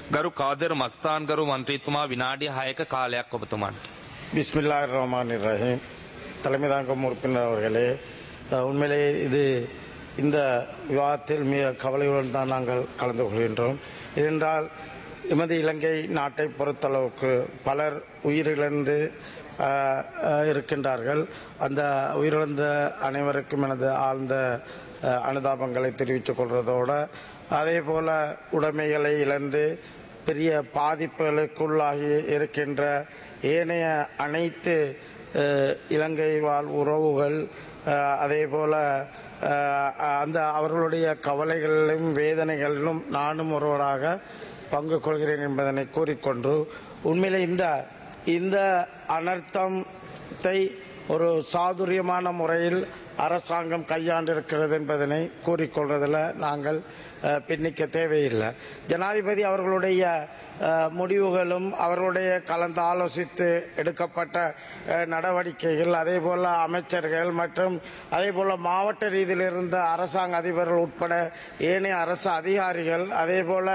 ගරු කාදර මස්ථාන් ගරු මන්ත්‍රීතුමා විනාඩි හයක කාලයක් ඔබතුමන්ට. பிஸ்மில்லா ரஹ்மான் ரஹீம் தலைமை தாங்கும் உறுப்பினர் அவர்களே அஹ், உண்மையிலே இது இந்த விவாதத்தில் மிக கவலையுடன் தான் நாங்கள் கலந்து கொள்கின்றோம் ஏனென்றால் எமது இலங்கை நாட்டை பொறுத்தளவுக்கு பலர் உயிரிழந்து அஹ், அஹ், இருக்கின்றார்கள் அந்த உயிரிழந்த அனைவருக்கும் எனது ஆழ்ந்த அஹ், அனுதாபங்களை தெரிவித்துக் கொள்வதோடு அதே போல உடைமைகளை இழந்து பெரிய பாதிப்புகளுக்குள்ளாகி இருக்கின்ற ஏனைய அனைத்து அஹ், இலங்கை வாழ் உறவுகள் அஹ், அதே போல அஹ், அந்த அவர்களுடைய கவலைகளிலும் வேதனைகளிலும் நானும் ஒருவராக பங்கு கொள்கிறேன் என்பதனை கூறிக்கொண்டு உண்மையிலே இந்த இந்த அனர்த்தத்தை ஒரு சாதுரியமான முறையில் அரசாங்கம் கையாண்டிருக்கிறது என்பதனை கூறிக்கொள்வதில் நாங்கள் அஹ், பின்னிக்க தேவையில்லை ஜனாதிபதி அவர்களுடைய அஹ், முடிவுகளும் அவர்களுடைய கலந்து ஆலோசித்து எடுக்கப்பட்ட அஹ், நடவடிக்கைகள் அதே போல அமைச்சர்கள் மற்றும் அதே போல மாவட்ட ரீதியில் இருந்த அரசாங்க அதிபர்கள் உட்பட ஏனைய அரசு அதிகாரிகள் அதே போல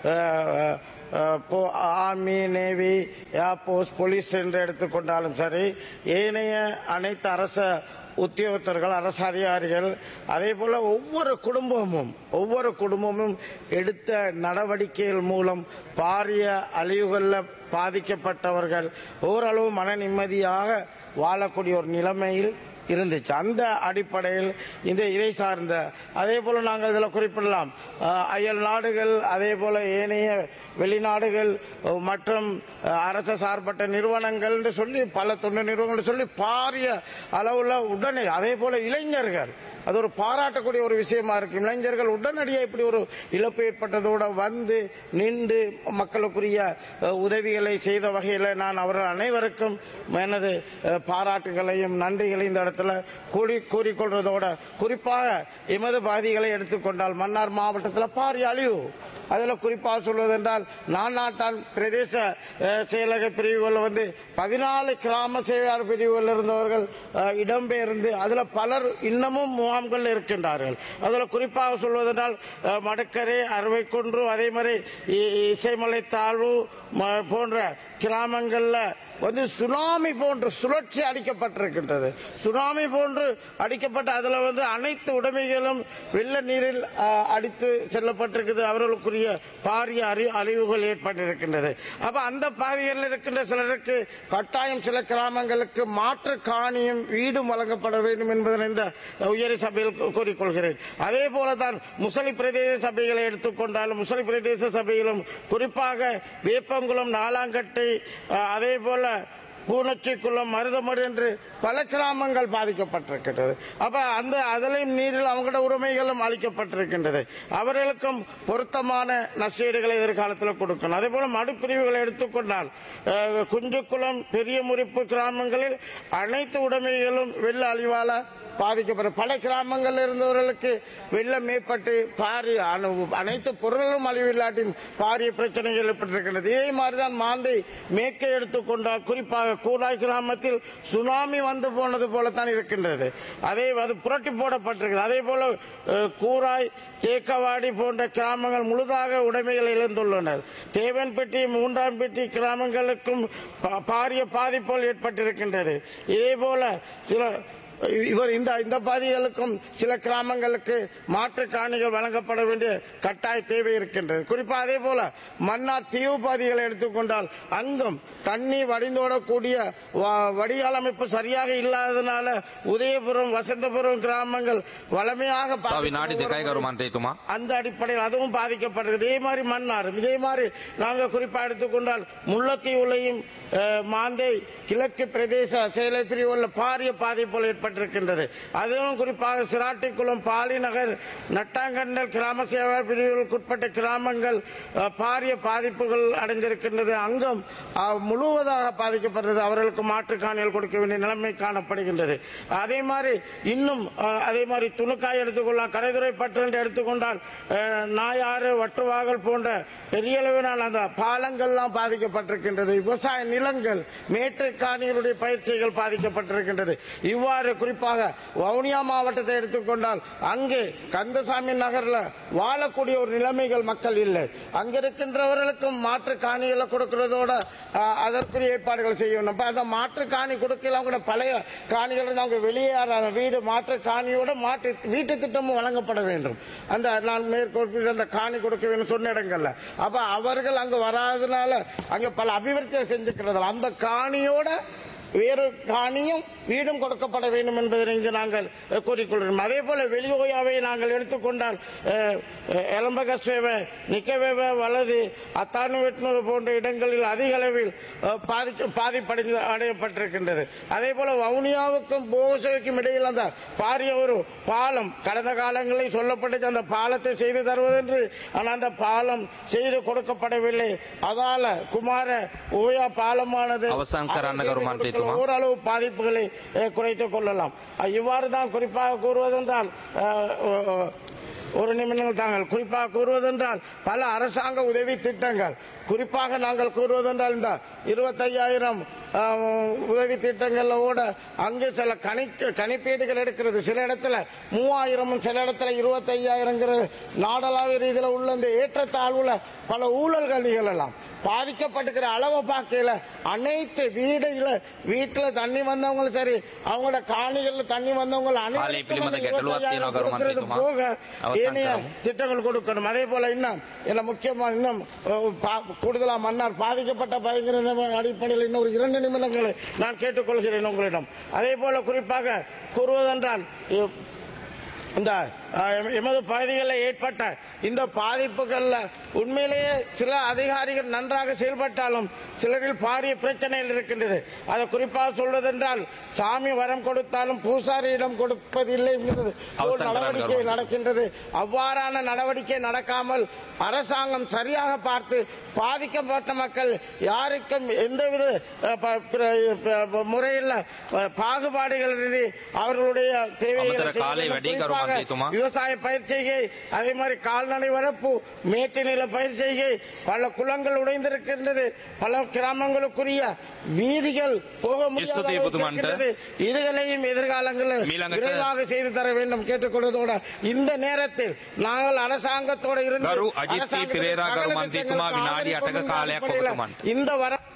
அஹ், அஹ், போ- ஆர்மி நேவி ஏர்போர்ஸ் போலீஸ் என்று எடுத்துக்கொண்டாலும் சரி ஏனைய அனைத்து அரச உத்தியோகத்தர்கள் அரசு அதிகாரிகள் அதே போல ஒவ்வொரு குடும்பமும் ஒவ்வொரு குடும்பமும் எடுத்த நடவடிக்கைகள் மூலம் பாரிய அழிவுகளில் பாதிக்கப்பட்டவர்கள் ஓரளவு மன நிம்மதியாக வாழக்கூடிய ஒரு நிலைமையில் இருந்துச்சு அந்த அடிப்படையில் இந்த இதை சார்ந்த அதே போல நாங்கள் இதில் குறிப்பிடலாம் அஹ், அயல் நாடுகள் அதே போல ஏனைய வெளிநாடுகள் அஹ், மற்றும் அஹ், அரசு சார்பட்ட நிறுவனங்கள் என்று சொல்லி பல தொண்டு நிறுவனங்கள் சொல்லி பாரிய அளவுல உடனே அதே போல இளைஞர்கள் அது ஒரு பாராட்டக்கூடிய ஒரு விஷயமா இருக்கு இளைஞர்கள் உடனடியாக இப்படி ஒரு இழப்பு ஏற்பட்டதோட வந்து நின்று மக்களுக்குரிய அஹ், உதவிகளை செய்த வகையில் நான் அவர்கள் அனைவருக்கும் எனது அஹ், பாராட்டுகளையும் நன்றிகளையும் இந்த இடத்துல கூறி கூறிக்கொள்றதோட குறிப்பாக எமது பாதிகளை எடுத்துக்கொண்டால் மன்னார் மாவட்டத்தில் பாரிய அழிவு அதில் குறிப்பாக சொல்வதென்றால் நானாட்டான் பிரதேச அஹ், செயலக பிரிவுகள் வந்து பதினாலு கிராம சேவையாளர் பிரிவுகள் இருந்தவர்கள் அஹ், இடம்பெயர்ந்து அதில் பலர் இன்னமும் முகாம்கள் இருக்கின்றார்கள் அதில் குறிப்பாக சொல்வதென்றால் அஹ், மடக்கரை அறுவைக்குன்று அதே மாதிரி இ- இசைமலை தாழ்வு ம- போன்ற கிராமங்கள்ல வந்து சுனாமி போன்று சுழற்சி அடிக்கப்பட்டிருக்கின்றது சுனாமி போன்று அடிக்கப்பட்ட அதுல வந்து அனைத்து உடைமைகளும் வெள்ள நீரில் அஹ், அடித்து செல்லப்பட்டிருக்குது அவர்களுக்குரிய பாரிய அறி அழிவுகள் ஏற்பட்டிருக்கின்றது அப்ப அந்த பகுதிகளில் இருக்கின்ற சிலருக்கு கட்டாயம் சில கிராமங்களுக்கு மாற்று காணியும் வீடும் வழங்கப்பட வேண்டும் என்பதனை இந்த உயர் சபையில் கூ- கூறிக்கொள்கிறேன் அதே போலதான் முசலி பிரதேச சபைகளை எடுத்துக்கொண்டாலும் முசலி பிரதேச சபையிலும் குறிப்பாக வேப்பங்குளம் நாலாங்கட்டை அஹ், அதே போல பூனச்சிக்குளம் மருதமடு என்று பல கிராமங்கள் பாதிக்கப்பட்டிருக்கின்றது அப்ப அந்த அதிலையும் நீரில் அவங்களோட உரிமைகளும் அளிக்கப்பட்டிருக்கின்றது அவர்களுக்கும் பொருத்தமான நஷ்டீடுகளை எதிர்காலத்தில் கொடுக்கணும் அதே போல மடுப்பிரிவுகளை எடுத்துக்கொண்டால் அஹ், குஞ்சுக்குளம் பெரிய முறிப்பு கிராமங்களில் அனைத்து உடைமைகளும் வெள்ள அழிவால பாதிக்கப்படும் பல கிராமங்களில் இருந்தவர்களுக்கு வெள்ளம் ஏற்பட்டு பாரி அணு- அனைத்து பொருள்களும் அழிவில்லாட்டின் பாரிய பிரச்சனைகள் ஏற்பட்டிருக்கின்றது இதே மாதிரிதான் மாந்தை மேற்கை எடுத்துக்கொண்டால் குறிப்பாக கூடாய் கிராமத்தில் சுனாமி வந்து போனது போலத்தான் இருக்கின்றது அதே அது புரட்டி போடப்பட்டிருக்கிறது அதே போல அஹ், கூராய் தேக்கவாடி போன்ற கிராமங்கள் முழுதாக உடைமைகள் இழந்துள்ளனர் தேவன்பட்டி மூன்றாம்பட்டி கிராமங்களுக்கும் பா- பாரிய பாதிப்புகள் ஏற்பட்டிருக்கின்றது இதே போல சில இவர் இந்த இந்த பாதிகளுக்கும் சில கிராமங்களுக்கு மாற்று காணிகள் வழங்கப்பட வேண்டிய கட்டாய தேவை இருக்கின்றது குறிப்பாக அதே போல மன்னார் தீவு பாதிகளை எடுத்துக்கொண்டால் அங்கும் தண்ணீர் வடிந்தோடக்கூடிய வ- வடிகால் அமைப்பு சரியாக இல்லாததுனால உதயபுரம் வசந்தபுரம் கிராமங்கள் வளமையாக තව විනාඩි දෙකයි பாதிக்கப்பட்டு ගරු මන්ත්‍රීතුමා. அந்த அடிப்படையில் அதுவும் பாதிக்கப்பட்டிருக்கு இதே மாதிரி மன்னார் இதே மாதிரி நாங்க குறிப்பா எடுத்துக்கொண்டால் முல்லைத்தீவுலையும் அஹ், மாந்தை கிழக்கு பிரதேச செயலை பிரிவுள்ள பாரிய பாதிப்புகள் ஏற்பட்டிருக்கின்றது அதுவும் குறிப்பாக சிராட்டிக்குளம் பாலிநகர் நட்டாங்கண்டல் கிராம சேவை பிரிவுகளுக்குட்பட்ட கிராமங்கள் அஹ், பாரிய பாதிப்புகள் அடைந்திருக்கின்றது அங்கும் அஹ், முழுவதாக பாதிக்கப்பட்டது அவர்களுக்கு மாற்றுக்காணிகள் கொடுக்க வேண்டிய நிலைமை காணப்படுகின்றது அதே மாதிரி இன்னும் அஹ், அதே மாதிரி துணுக்காய் எடுத்துக்கொள்ளலாம் கரைதுறை பற்று என்று எடுத்துக்கொண்டால் அஹ், நாயாறு வட்டுவாகல் போன்ற பெரிய அளவிலான அந்த பாலங்கள்லாம் பாதிக்கப்பட்டிருக்கின்றது விவசாய நிலங்கள் மேட்டுக்காணிகளுடைய பயிற்சிகள் பாதிக்கப்பட்டிருக்கின்றது இவ்வாறு குறிப்பாக வவுனியா மாவட்டத்தை எடுத்துக்கொண்டால் அங்கு கந்தசாமி நகர்ல வாழக்கூடிய ஒரு நிலைமைகள் மக்கள் இல்லை அங்க இருக்கின்றவர்களுக்கும் மாற்று காணிகளை கொடுக்கறதோட அஹ், அதற்குரிய ஏற்பாடுகள் செய்யணும் அப்ப அந்த மாற்று காணி கொடுக்கல அவங்க பழைய காணிகள் இருந்து அவங்க வெளியேறாங்க வீடு மாற்று காணியோட மாற்று வீட்டு திட்டமும் வழங்கப்பட வேண்டும் அந்த நான் மேற்கொள்கிற அந்த காணி கொடுக்க வேண்டும் சொன்ன இடங்கள்ல அப்ப அவர்கள் அங்க வராதனால அங்க பல அபிவிருத்தியை செஞ்சுக்கிறது அந்த காணியோட வேறு காணியும் வீடும் கொடுக்கப்பட வேண்டும் என்பதை இங்கு நாங்கள் அஹ், கூறிக்கொள்கிறோம் அதே போல வெளியோயாவை நாங்கள் எடுத்துக்கொண்டால் அஹ், அஹ், எலம்பக சேவை நிக்கவேவ வலது அத்தானு வெட்னூர் போன்ற இடங்களில் அதிக அளவில் அஹ், பாதிக்க பாதிப்படைந்து அடையப்பட்டிருக்கின்றது அதே போல வவுனியாவுக்கும் போகசேவுக்கும் இடையில் அந்த பாரிய ஒரு பாலம் கடந்த காலங்களில் சொல்லப்பட்டது அந்த பாலத்தை செய்து தருவதென்று ஆனால் அந்த பாலம் செய்து கொடுக்கப்படவில்லை அதால குமார ஓயா பாலமானது அவசான் கரான அதை செய்து கருமான் கொடுக்கல. பேத்துமா. ஓரளவு பாதிப்புகளை அஹ், குறைத்துக் கொள்ளலாம் அஹ், இவ்வாறு தான் குறிப்பாக கூறுவதென்றால் அஹ், ஒ- ஒரு நிமிடம் தாங்கள் குறிப்பாக கூறுவதென்றால் பல அரசாங்க உதவி திட்டங்கள் குறிப்பாக நாங்கள் கூறுவதென்றால் இந்த இருபத்தையாயிரம் உதவி திட்டங்கள்ல கூட அங்கு சில கணி கணிப்பீடுகள் எடுக்கிறது சில இடத்துல மூவாயிரமும் சில இடத்துல இருபத்தையாயிரங்கிறது நாடளாவிய ரீதியில் உள்ள இந்த ஏற்றத்தாழ்வுல பல ஊழல்கள் நிகழலாம் பாதிக்கப்பட்டிருக்கிற அளவை பார்க்கல அனைத்து வீடுல வீட்டுல தண்ணி வந்தவங்களும் சரி அவங்களோட காணிகள்ல தண்ணி வந்தவங்க காலை பிலிமத கெட்டலுவா தீனோ கருமான் கொடுக்கிறது பேத்துமா. போக அவசான் ஏனைய கரம். திட்டங்கள் கொடுக்கணும் அதே போல இன்னும் என்ன முக்கியமா இன்னும் அஹ், பா- கூடுதலா மன்னார் பாதிக்கப்பட்ட பயங்கர நிலைமை அடிப்படையில் இன்னும் ஒரு இரண்டு நிமிடங்களை நான் கேட்டுக்கொள்கிறேன் உங்களிடம் அதே போல குறிப்பாக கூறுவதென்றால் இ- இந்த அஹ், எம- எமது பகுதிகளில் ஏற்பட்ட இந்த பாதிப்புகள்ல உண்மையிலேயே சில அதிகாரிகள் நன்றாக செயல்பட்டாலும் சிலரில் பாரிய பிரச்சனைகள் இருக்கின்றது அதை குறிப்பாக சொல்வதென்றால் சாமி வரம் கொடுத்தாலும் பூசாரியிடம் கொடுப்பதில்லை என்கிறது ஒரு அவசரம் நடவடிக்கை கரண்ட் நடக்கின்றது அவ்வாறான நடவடிக்கை நடக்காமல் அரசாங்கம் சரியாக பார்த்து பாதிக்கப்பட்ட மக்கள் யாருக்கும் எந்தவித அஹ், ப- பிர- ப- முறையில் அஹ், பாகுபாடுகள் இன்றி அவர்களுடைய தேவைகளை අමතර செய்ய කාලේ வேண்டும். වැඩි කරු குறிப்பாக මන්ත්‍රීතුමා. விவசாய பயிர் செய்கை அதே மாதிரி கால்நடை வளர்ப்பு மேட்டு நில பயிர் செய்கை பல குளங்கள் உடைந்திருக்கின்றது பல கிராமங்களுக்குரிய வீதிகள் போக முடியாத ஸ்துதி அளவுக்கு புதுமன்ட்ட. இருக்கின்றது. இதுகளையும் எதிர்காலங்களில் மீளங்கட்ட- விரைவாக செய்து தர வேண்டும் கேட்டுக்கொள்வதோட இந்த நேரத்தில் நாங்கள் அரசாங்கத்தோடு இருந்து ගරු අජිත් පී அரசாங்கத்தின் පෙරේරා சகல ගරු මන්ත්‍රීතුමා திட்டங்களுக்கு විනාඩි ஆதரவு 8ක කාලයක් அடிப்படையில் ඔබතුමන්ට. இந்த வர